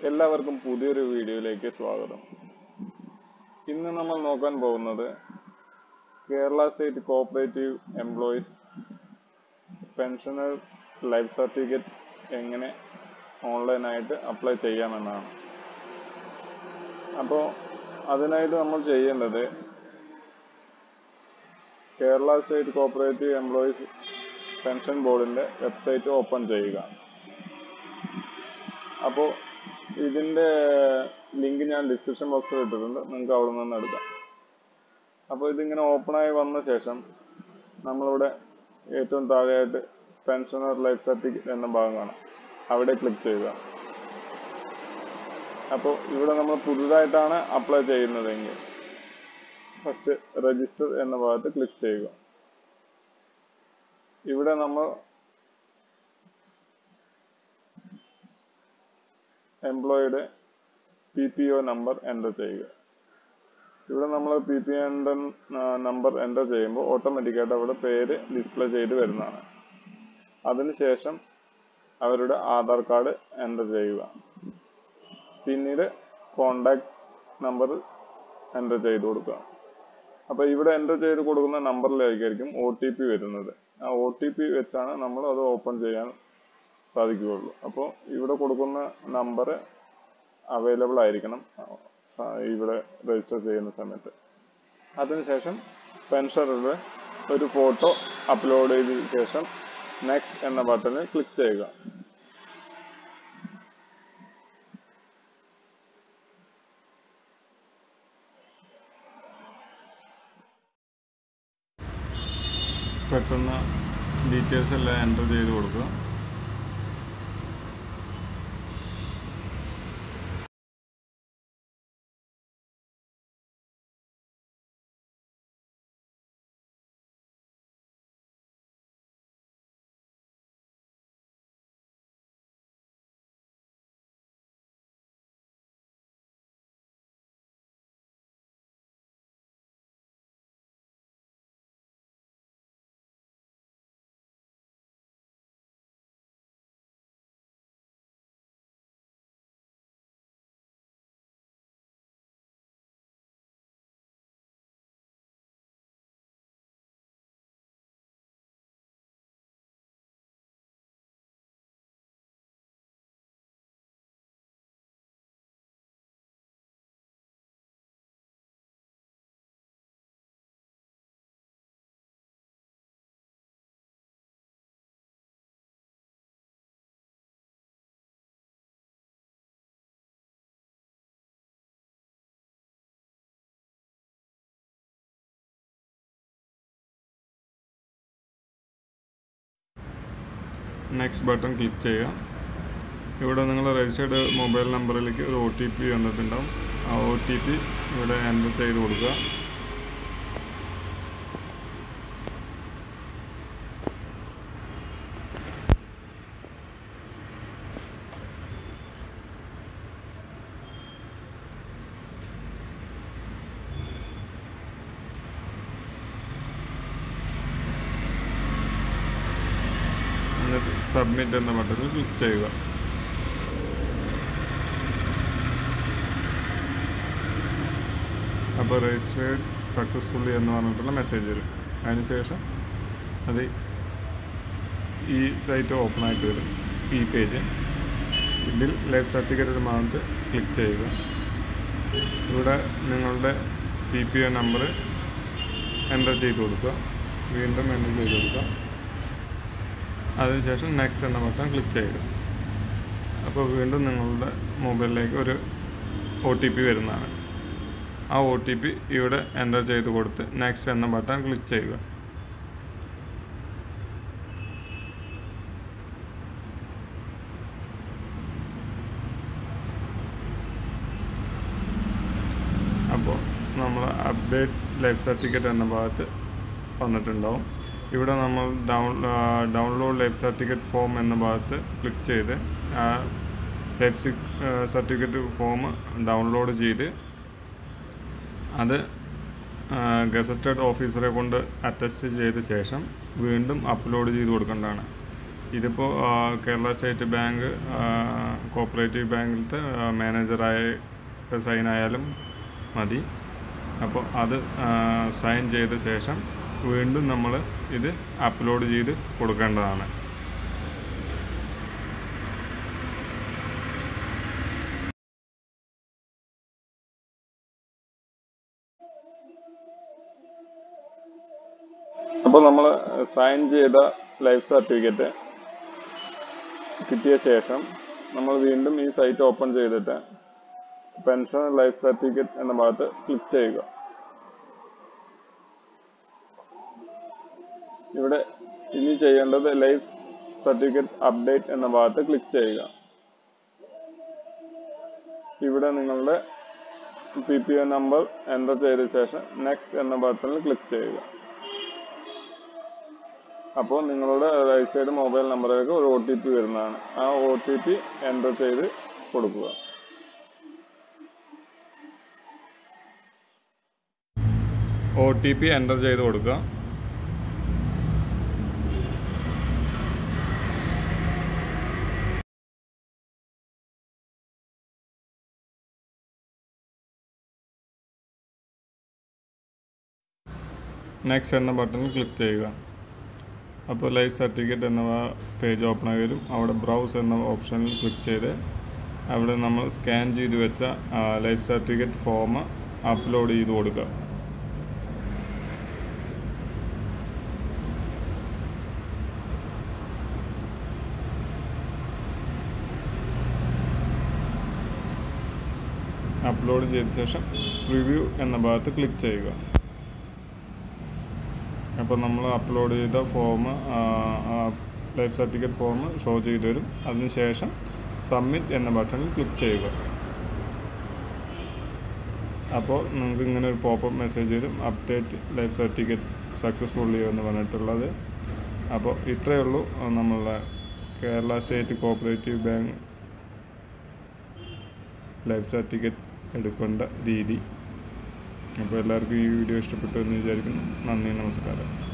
എല്ലാവർക്കും പുതിയൊരു വീഡിയോയിലേക്ക് സ്വാഗതം ഇന്ന് നമ്മൾ നോക്കാൻ പോകുന്നത് Kerala state cooperative employees pensioner life certificate എങ്ങനെ ഓൺലൈനായിട്ട് അപ്ലൈ ചെയ്യാമെന്നാണ് അപ്പോൾ അതിനായിട്ട് നമ്മൾ ചെയ്യേണ്ടത് Kerala state cooperative employees pension ബോർഡിൻ്റെ വെബ്സൈറ്റ് ഓപ്പൺ ചെയ്യുക അപ്പോൾ ഇതിൻ്റെ ലിങ്ക് ഞാൻ ഡിസ്ക്രിപ്ഷൻ ബോക്സിൽ ഇട്ടിട്ടുണ്ട് നിങ്ങൾക്ക് അവിടെ നിന്ന് എടുക്കാം അപ്പോൾ ഇതിങ്ങനെ ഓപ്പണായി വന്ന ശേഷം നമ്മളിവിടെ ഏറ്റവും താഴെയായിട്ട് പെൻഷനർ ലൈഫ് സർട്ടിഫിക്കറ്റ് എന്ന ഭാഗം കാണാം അവിടെ ക്ലിക്ക് ചെയ്യുക അപ്പോൾ ഇവിടെ നമ്മൾ പുതുതായിട്ടാണ് അപ്ലൈ ചെയ്യുന്നതെങ്കിൽ ഫസ്റ്റ് രജിസ്റ്റർ എന്ന ഭാഗത്ത് ക്ലിക്ക് ചെയ്യുക ഇവിടെ നമ്മൾ എംപ്ലോയിയുടെ P P O number enter ചെയ്യുക ഇവിടെ നമ്മൾ P P N number enter ചെയ്യുമ്പോൾ ഓട്ടോമാറ്റിക്കായിട്ട് അവിടെ പേര് ഡിസ്പ്ലേ ചെയ്ത് വരുന്നതാണ് അതിനുശേഷം അവരുടെ ആധാർ കാർഡ് എൻ്റർ ചെയ്യുക പിന്നീട് കോണ്ടാക്ട് നമ്പർ എൻ്റർ ചെയ്ത് കൊടുക്കുക അപ്പോൾ ഇവിടെ എൻ്റർ ചെയ്ത് കൊടുക്കുന്ന നമ്പറിലായിരിക്കും ഒ ടി പി വരുന്നത് ആ ഒ ടി പി വെച്ചാണ് നമ്മൾ അത് ഓപ്പൺ ചെയ്യാൻ സാധിക്കുകയുള്ളൂ അപ്പോൾ ഇവിടെ കൊടുക്കുന്ന നമ്പർ അവൈലബിൾ ആയിരിക്കണം ഇവിടെ രജിസ്റ്റർ ചെയ്യുന്ന സമയത്ത് അതിനുശേഷം പെൻഷനറുടെ ഒരു ഫോട്ടോ അപ്ലോഡ് ചെയ്ത ശേഷം നെക്സ്റ്റ് എന്ന ബട്ടണിൽ ക്ലിക്ക് ചെയ്യുക പെട്ടെന്ന് ഡീറ്റെയിൽസ് എല്ലാം എൻ്റർ ചെയ്ത് കൊടുക്കുക നെക്സ്റ്റ് ബട്ടൺ ക്ലിക്ക് ചെയ്യുക ഇവിടെ നിങ്ങൾ രജിസ്റ്റേർഡ് മൊബൈൽ നമ്പറിലേക്ക് ഒരു ഒ ടി പി വന്നിട്ടുണ്ടാവും ആ ഒ ടി പി ഇവിടെ എൻ്റർ ചെയ്ത് കൊടുക്കുക എന്നിട്ട് സബ്മിറ്റ് എന്ന ബട്ടണിൽ ക്ലിക്ക് ചെയ്യുക അപ്പോൾ രജിസ്റ്റേർഡ് സക്സസ്ഫുള്ളി എന്ന് പറഞ്ഞിട്ടുള്ള മെസ്സേജ് വരും അതിനുശേഷം അത് ഈ സൈറ്റ് ഓപ്പൺ ആയിട്ട് വരും ഈ പേജ് ഇതിൽ ലൈഫ് സർട്ടിഫിക്കറ്റ് ഭാഗത്ത് ക്ലിക്ക് ചെയ്യുക ഇവിടെ നിങ്ങളുടെ P P O number enter ചെയ്ത് കൊടുക്കുക വീണ്ടും എൻ്റർ ചെയ്ത് കൊടുക്കുക അതിനുശേഷം നെക്സ്റ്റ് എന്ന ബട്ടൺ ക്ലിക്ക് ചെയ്യുക അപ്പോൾ വീണ്ടും നിങ്ങളുടെ മൊബൈലിലേക്ക് ഒരു ഒ ടി പി വരുന്നതാണ് ആ ഒ ടി പി ഇവിടെ എൻ്റർ ചെയ്ത് കൊടുത്ത് നെക്സ്റ്റ് എന്ന ബട്ടൺ ക്ലിക്ക് ചെയ്യുക അപ്പോൾ നമ്മൾ അപ്ഡേറ്റ് ലൈഫ് സർട്ടിഫിക്കറ്റ് എന്ന ഭാഗത്ത് വന്നിട്ടുണ്ടാവും ഇവിടെ നമ്മൾ down download life certificate form എന്ന ഭാഗത്ത് ക്ലിക്ക് ചെയ്ത് ആ ലൈഫ് സർട്ടിഫിക്കറ്റ് ഫോം ഡൗൺലോഡ് ചെയ്ത് അത് ഗസറ്റഡ് ഓഫീസറെ കൊണ്ട് അറ്റസ്റ്റ് ചെയ്ത ശേഷം വീണ്ടും അപ്ലോഡ് ചെയ്ത് കൊടുക്കേണ്ടതാണ് ഇതിപ്പോൾ കേരള സ്റ്റേറ്റ് ബാങ്ക് കോപ്പറേറ്റീവ് ബാങ്കിലത്തെ മാനേജറായ സൈൻ ആയാലും മതി അപ്പോൾ അത് സൈൻ ചെയ്ത ശേഷം വീണ്ടും നമ്മൾ ഇത് അപ്ലോഡ് ചെയ്ത് കൊടുക്കേണ്ടതാണ് അപ്പോൾ നമ്മൾ സൈൻ ചെയ്ത ലൈഫ് സർട്ടിഫിക്കറ്റ് കിട്ടിയ ശേഷം നമ്മൾ വീണ്ടും ഈ സൈറ്റ് ഓപ്പൺ ചെയ്തിട്ട് പെൻഷൻ ലൈഫ് സർട്ടിഫിക്കറ്റ് എന്ന ഭാഗത്ത് ക്ലിക്ക് ചെയ്യുക ഇവിടെ ഇനി ചെയ്യേണ്ടത് ലൈഫ് സർട്ടിഫിക്കറ്റ് അപ്ഡേറ്റ് എന്ന ഭാഗത്ത് ക്ലിക്ക് ചെയ്യുക ഇവിടെ നിങ്ങളുടെ P P O number enter ചെയ്ത ശേഷം നെക്സ്റ്റ് എന്ന ബട്ടണിൽ ക്ലിക്ക് ചെയ്യുക അപ്പോൾ നിങ്ങളുടെ രജിസ്റ്റേർഡ് മൊബൈൽ നമ്പറിലേക്ക് ഒരു ഒ ടി പി വരുന്നതാണ് ആ ഒ ടി പി എൻ്റർ ചെയ്ത് കൊടുക്കുക ഒ ടി പി എൻ്റർ ചെയ്ത് കൊടുക്കുക നെക്സ്റ്റ് എന്ന ബട്ടണിൽ ക്ലിക്ക് ചെയ്യുക അപ്പോൾ ലൈഫ് സർട്ടിഫിക്കറ്റ് എന്ന പേജ് ഓപ്പൺ ആയി വരും അവിടെ ബ്രൗസ് എന്ന ഓപ്ഷനിൽ ക്ലിക്ക് ചെയ്ത് അവിടെ നമ്മൾ സ്കാൻ ചെയ്ത് വെച്ച ലൈഫ് സർട്ടിഫിക്കറ്റ് ഫോം അപ്ലോഡ് ചെയ്ത് കൊടുക്കുക അപ്ലോഡ് ചെയ്ത ശേഷം പ്രിവ്യൂ എന്ന ഭാഗത്ത് ക്ലിക്ക് ചെയ്യുക അപ്പോൾ നമ്മൾ അപ്ലോഡ് ചെയ്ത form life certificate form show ചെയ്തു വരും അതിനുശേഷം സബ്മിറ്റ് എന്ന ബട്ടണിൽ ക്ലിക്ക് ചെയ്യുക അപ്പോൾ നിങ്ങൾക്ക് ഇങ്ങനെ ഒരു പോപ്പപ്പ് മെസ്സേജ് വരും അപ്ഡേറ്റ് ലൈഫ് സർട്ടിഫിക്കറ്റ് സക്സസ്ഫുള്ളി എന്ന് പറഞ്ഞിട്ടുള്ളത് അപ്പോൾ ഇത്രയേ ഉള്ളൂ നമ്മളുടെ Kerala state cooperative bank life certificate എടുക്കേണ്ട രീതി അപ്പോൾ എല്ലാവർക്കും ഈ വീഡിയോ ഇഷ്ടപ്പെട്ടു എന്ന് വിചാരിക്കുന്നു നന്ദി നമസ്കാരം